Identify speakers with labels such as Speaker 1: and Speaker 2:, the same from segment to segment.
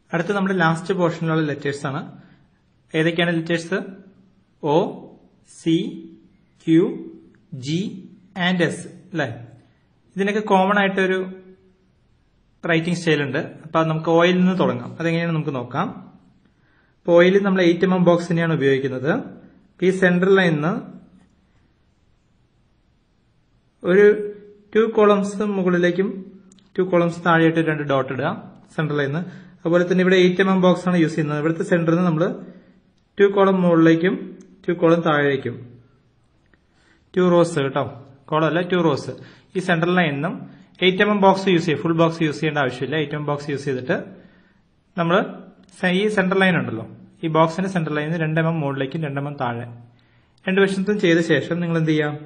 Speaker 1: അടുത്ത നമ്മുടെ last പോർഷനിലുള്ള letters ആണ് ഏതൊക്കെയാണ് letters O C Q G and S അല്ലെ ഇതിനൊക്കെ കോമൺ ആയിട്ട് ഒരു റൈറ്റിംഗ് സ്റ്റൈൽ ഉണ്ട് അപ്പൊ അത് നമുക്ക് ഓയിൽ നിന്ന് തുടങ്ങാം അതെങ്ങനെയാണ് നമുക്ക് നോക്കാം അപ്പോൾ ഓയിൽ നമ്മൾ എയ്റ്റ് എം എം ബോക്സ് തന്നെയാണ് ഉപയോഗിക്കുന്നത് അപ്പൊ ഈ സെൻട്രൽ ലൈനിന്ന് ഒരു ടു കോളംസ് മുകളിലേക്കും ടു കോളംസ് താഴെയായിട്ട് രണ്ട് ഡോട്ട് ഇടുക സെൻട്രൽ ലൈനിന്ന് അതുപോലെ തന്നെ ഇവിടെ എയ്റ്റ് എം എം ബോക്സ് ആണ് യൂസ് ചെയ്യുന്നത് ഇവിടുത്തെ സെന്ററിൽ നിന്ന് നമ്മൾ ടു കോളം മുകളിലേക്കും ടു കോളം താഴേക്കും ടു റോസ് കേട്ടോ കോളം അല്ല ടു റോസ് ഈ സെൻട്രൽ ലൈനിന്നും eight M M box use ചെയ്യും ഫുൾ ബോക്സ് യൂസ് ചെയ്യേണ്ട ആവശ്യമില്ല എയ്റ്റ് എം ബോക്സ് യൂസ് ചെയ്തിട്ട് നമ്മൾ ഈ സെൻട്രൽ ലൈൻ ഉണ്ടല്ലോ ഈ ബോക്സിന്റെ സെൻട്രൽ ലൈനിൽ രണ്ട് എം എം മുകളിലേക്കും രണ്ട് എം എം താഴെ രണ്ട് വശത്തും ചെയ്ത ശേഷം നിങ്ങൾ എന്ത് ചെയ്യാം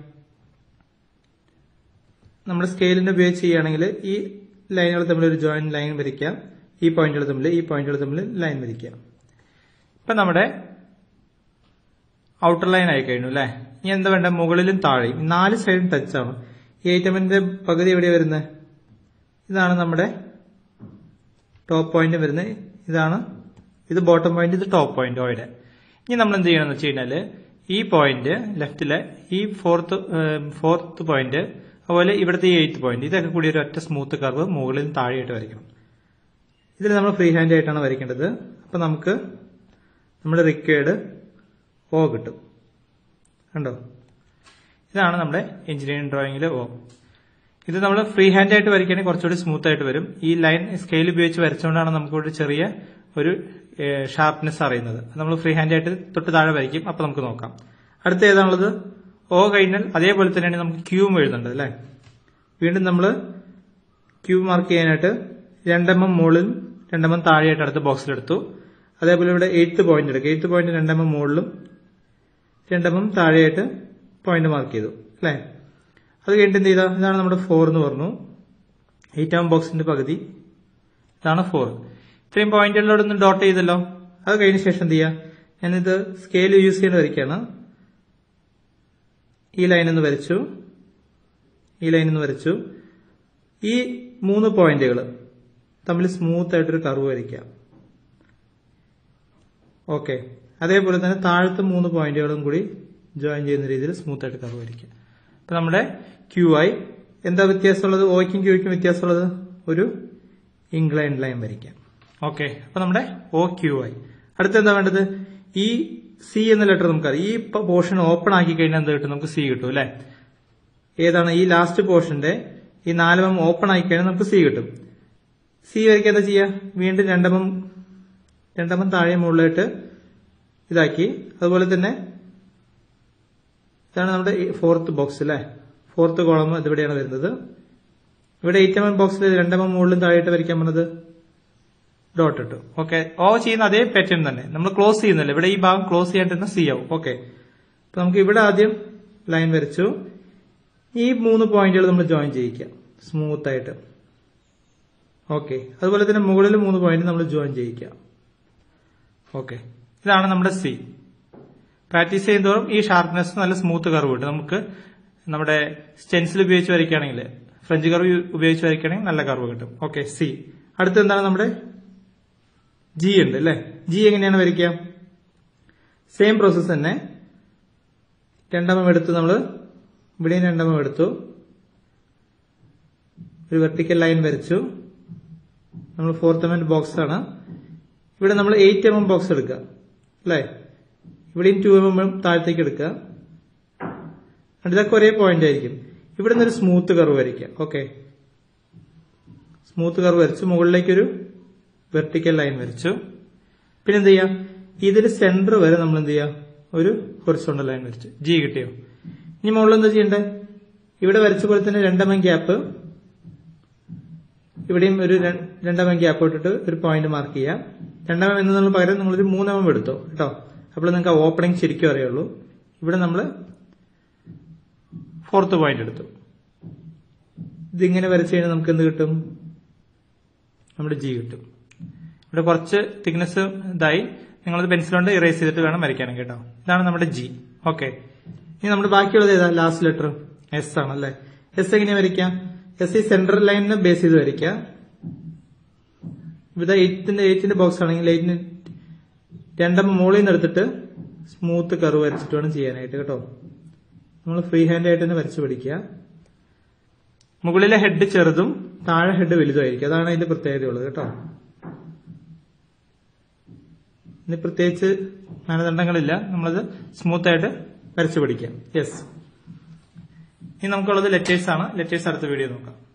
Speaker 1: നമ്മൾ സ്കെയിലിന് ഉപയോഗിച്ച് ചെയ്യുകയാണെങ്കിൽ ഈ ലൈനുകൾ തമ്മിൽ ഒരു ജോയിന്റ് ലൈൻ വരയ്ക്കാം ഈ പോയിന്റുകൾ തമ്മിൽ ഈ പോയിന്റുകൾ തമ്മിൽ ലൈൻ വരയ്ക്കാം ഇപ്പൊ നമ്മുടെ ഔട്ടർ ലൈൻ ആയി കഴിഞ്ഞു അല്ലെ ഇനി എന്താ വേണ്ട മുകളിലും താഴെയും ഈ നാല് സൈഡും ടച്ച് ആണ് ഈ ഐറ്റമിന്റെ പകുതി എവിടെയാണ് വരുന്നത് ഇതാണ് നമ്മുടെ ടോപ്പ് പോയിന്റ് വരുന്നത് ഇതാണ് ഇത് ബോട്ടം പോയിന്റ് ഇത് ടോപ്പ് പോയിന്റ് ഓയുടെ ഇനി നമ്മൾ എന്ത് ചെയ്യണമെന്ന് വെച്ച് കഴിഞ്ഞാല് ഈ പോയിന്റ് ലെഫ്റ്റിലെ ഈ ഫോർത്ത് ഫോർത്ത് പോയിന്റ് അതുപോലെ ഇവിടുത്തെ ഈ എയ്ത്ത് പോയിന്റ് ഇതൊക്കെ കൂടി ഒരു ഒറ്റ സ്മൂത്ത് കർവ് മുകളിൽ താഴെയായിട്ട് വരയ്ക്കണം ഇതിൽ നമ്മൾ ഫ്രീ ഹാൻഡ് ആയിട്ടാണ് വരയ്ക്കേണ്ടത് അപ്പൊ നമുക്ക് നമ്മുടെ റിക്വേർഡ് ഓ കിട്ടും കണ്ടോ ഇതാണ് നമ്മുടെ എഞ്ചിനീയറിംഗ് ഡ്രോയിങ്ങിലെ ഓ ഇത് നമ്മൾ ഫ്രീ ഹാൻഡ് ആയിട്ട് വരയ്ക്കുകയാണെങ്കിൽ കുറച്ചുകൂടി സ്മൂത്ത് ആയിട്ട് വരും ഈ ലൈൻ സ്കെയിൽ ഉപയോഗിച്ച് വരച്ചുകൊണ്ടാണ് നമുക്ക് ഒരു ചെറിയ ഒരു ഷാർപ്നെസ് അറിയുന്നത് നമ്മൾ ഫ്രീ ഹാൻഡ് ആയിട്ട് തൊട്ട് താഴെ വരയ്ക്കും അപ്പൊ നമുക്ക് നോക്കാം അടുത്ത ഏതാണുള്ളത് ഓ കഴിഞ്ഞാൽ അതേപോലെ തന്നെയാണ് നമുക്ക് ക്യൂവും എഴുതുന്നുണ്ട് അല്ലെ വീണ്ടും നമ്മൾ ക്യൂ മാർക്ക് ചെയ്യാനായിട്ട് രണ്ടെണ്ണം മുകളിൽ രണ്ടെണ്ണം താഴെയായിട്ട് അടുത്ത ബോക്സിലെടുത്തു അതേപോലെ ഇവിടെ എയ്ത്ത് പോയിന്റ് എടുക്കുക എയ്ത്ത് പോയിന്റ് രണ്ടെണ്ണം മുകളിലും രണ്ടെണ്ണം താഴെയായിട്ട് പോയിന്റ് മാർക്ക് ചെയ്തു അല്ലെ അത് കഴിഞ്ഞിട്ട് എന്ത് ചെയ്താ ഇതാണ് നമ്മുടെ ഫോർ എന്ന് പറഞ്ഞു എയ്റ്റാം ബോക്സിന്റെ പകുതി ഇതാണ് ഫോർ ഇത്രയും പോയിന്റുകളിലൂടെ ഒന്ന് ഡോട്ട് ചെയ്തല്ലോ അത് കഴിഞ്ഞ ശേഷം എന്ത് ചെയ്യാം ഞാനിത് സ്കെയിൽ യൂസ് ചെയ്യാൻ വരയ്ക്കുകയാണ് ഈ ലൈൻ ഒന്ന് വരച്ചു ഈ ലൈൻ ഒന്ന് വരച്ചു ഈ മൂന്ന് പോയിന്റുകൾ തമ്മിൽ സ്മൂത്ത് ആയിട്ടൊരു കർവ് വരയ്ക്കാം ഓക്കെ അതേപോലെ തന്നെ താഴത്തെ മൂന്ന് പോയിന്റുകളും കൂടി ജോയിൻ ചെയ്യുന്ന രീതിയിൽ സ്മൂത്ത് ആയിട്ട് കർവ് വരയ്ക്കുക അപ്പൊ നമ്മുടെ ക്യൂ ആയി എന്താ വ്യത്യാസമുള്ളത് ഓയ്ക്കും ക്യൂയ്ക്കും വ്യത്യാസമുള്ളത് ഒരു ഇംഗ്ലൈൻ ലൈൻ വരയ്ക്കാം ഓക്കെ അപ്പൊ നമ്മുടെ ഒ ക്യൂ ആയി അടുത്ത എന്താ വേണ്ടത് ഈ സി എന്ന ലെറ്റർ നമുക്കറിയാം ഈ പോർഷൻ ഓപ്പൺ ആക്കി കഴിഞ്ഞാൽ എന്ത് കിട്ടും നമുക്ക് സി കിട്ടും അല്ലെ ഏതാണ് ഈ ലാസ്റ്റ് പോർഷന്റെ ഈ നാലെണ്ണം ഓപ്പൺ ആക്കി കഴിഞ്ഞാൽ നമുക്ക് സി കിട്ടും സി വരയ്ക്കാൻ എന്താ ചെയ്യുക വീണ്ടും രണ്ടെണ്ണം രണ്ടെണ്ണം താഴെ മുകളിലായിട്ട് ഇതാക്കി അതുപോലെ തന്നെ ഇതാണ് നമ്മുടെ ഫോർത്ത് ബോക്സ് അല്ലെ ഫോർത്ത് കോളം ഇതിവിടെയാണ് വരുന്നത് ഇവിടെ എയ്റ്റ് എം ബോക്സിൽ രണ്ടെണ്ണം മുകളിലും താഴെയായിട്ട് വരയ്ക്കാൻ പറഞ്ഞത് ഡോട്ട് ഇട്ടു ഓക്കെ ഓ ചെയ്യുന്ന അതേ പാറ്റേൺ തന്നെ നമ്മൾ ക്ലോസ് ചെയ്യുന്നില്ല ഇവിടെ ഈ ഭാഗം ക്ലോസ് ചെയ്യാണ്ടിരുന്ന സി ആവും ഓക്കെ അപ്പൊ നമുക്ക് ഇവിടെ ആദ്യം ലൈൻ വരച്ചു ഈ മൂന്ന് പോയിന്റുകൾ നമ്മൾ ജോയിൻ ചെയ്യിക്കാം സ്മൂത്ത് ആയിട്ട് ഓക്കെ അതുപോലെ തന്നെ മുകളിൽ മൂന്ന് പോയിന്റ് നമ്മൾ ജോയിൻ ചെയ്യിക്കാം ഓക്കെ ഇതാണ് നമ്മുടെ സി പ്രാക്ടീസ് ചെയ്യുന്നതോറും ഈ ഷാർപ്നെസ് നല്ല സ്മൂത്ത് കർവ് കിട്ടും നമുക്ക് നമ്മുടെ സ്റ്റെൻസിൽ ഉപയോഗിച്ച് വരയ്ക്കുകയാണെങ്കിൽ ഫ്രഞ്ച് കർവ് ഉപയോഗിച്ച് വരയ്ക്കുകയാണെങ്കിൽ നല്ല കർവ് കിട്ടും ഓക്കെ സി അടുത്ത എന്താണ് നമ്മുടെ ജി ഉണ്ട് അല്ലെ ജി എങ്ങനെയാണ് വരയ്ക്കുക സെയിം പ്രോസസ് തന്നെ രണ്ടെണ്ണം എടുത്തു നമ്മൾ ഇവിടെയും രണ്ടെണ്ണം എടുത്തു ഒരു വെർട്ടിക്കൽ ലൈൻ വരച്ചു നമ്മൾ ഫോർത്ത് എം എം ബോക്സ് ആണ് ഇവിടെ നമ്മൾ എയ്റ്റ് എം എം ബോക്സ് എടുക്കുക അല്ലേ ഇവിടെയും ടു എം എം താഴത്തേക്ക് എടുക്കുക ഇതൊക്കെ ഒരേ പോയിന്റ് ആയിരിക്കും ഇവിടെ നിന്നൊരു സ്മൂത്ത് കർവ് വരയ്ക്കുക ഓക്കെ സ്മൂത്ത് കർവ് വരച്ചു മുകളിലേക്കൊരു വെർട്ടിക്കൽ ലൈൻ വരച്ചു പിന്നെ എന്ത് ചെയ്യാം ഇതിൽ സെന്റർ വരെ നമ്മൾ എന്ത് ചെയ്യാം ഒരു ഹൊറിസോണ്ടൽ ലൈൻ വരച്ചു ജി കിട്ടിയോ ഇനി മുകളിൽ എന്താ ചെയ്യണ്ടേ ഇവിടെ വരച്ച പോലെ തന്നെ രണ്ടെണ്ണം ഗ്യാപ്പ് ഇവിടെയും ഒരു രണ്ടെണ്ണം ഗ്യാപ്പ് ഇട്ടിട്ട് ഒരു പോയിന്റ് മാർക്ക് ചെയ്യാം രണ്ടെണ്ണം എന്നതിന് പകരം നിങ്ങളൊരു മൂന്നെണ്ണം എടുത്തോ കേട്ടോ അപ്പോൾ നിങ്ങൾക്ക് ഓപ്പണിംഗ് ശരിക്കും അറിയുള്ളൂ ഇവിടെ നമ്മൾ ഫോർത്ത് പോയിന്റ് എടുത്തു ഇതിങ്ങനെ വരച്ചു കഴിഞ്ഞാൽ നമുക്ക് എന്ത് കിട്ടും നമ്മുടെ ജി കിട്ടും ഇവിടെ കുറച്ച് തിക്നെസ് ഇതായി നിങ്ങളത് പെൻസിൽ കൊണ്ട് ഇറേസ് ചെയ്തിട്ട് വേണം വരയ്ക്കാനും കേട്ടോ ഇതാണ് നമ്മുടെ ജി ഓക്കെ ഇനി നമ്മുടെ ബാക്കിയുള്ളത് ഏതാ ലാസ്റ്റ് ലെറ്റർ എസ് ആണ് അല്ലെ എസ് എങ്ങനെ വരയ്ക്കാം എസ് ഈ സെൻട്രൽ ലൈനിനെ ബേസ് ചെയ്ത് വരയ്ക്കാം ഇത് എയ്റ്റിന്റെ എയ്റ്റിന്റെ ബോക്സ് ആണെങ്കിൽ എയ്റ്റിന് രണ്ടെണ്ണം മുകളിൽ നിന്ന് എടുത്തിട്ട് സ്മൂത്ത് കർവ് വരച്ചിട്ട് വേണം ചെയ്യാനായിട്ട് കേട്ടോ നമ്മൾ ഫ്രീ ഹാൻഡ് ആയിട്ട് തന്നെ വരച്ചു പഠിക്കുക മുകളിലെ ഹെഡ് ചെറുതും താഴെ ഹെഡ് വലുതുമായിരിക്കും അതാണ് അതിന്റെ പ്രത്യേകതയുള്ളത് കേട്ടോ ഇനി പ്രത്യേകിച്ച് മാനദണ്ഡങ്ങളില്ല നമ്മളത് സ്മൂത്ത് ആയിട്ട് വരച്ചു പഠിക്കാം യെസ് ഇനി നമുക്കുള്ളത് ലെറ്റേഴ്സ് ആണ് ലെറ്റേഴ്സ് അടുത്ത വീഡിയോ നോക്കാം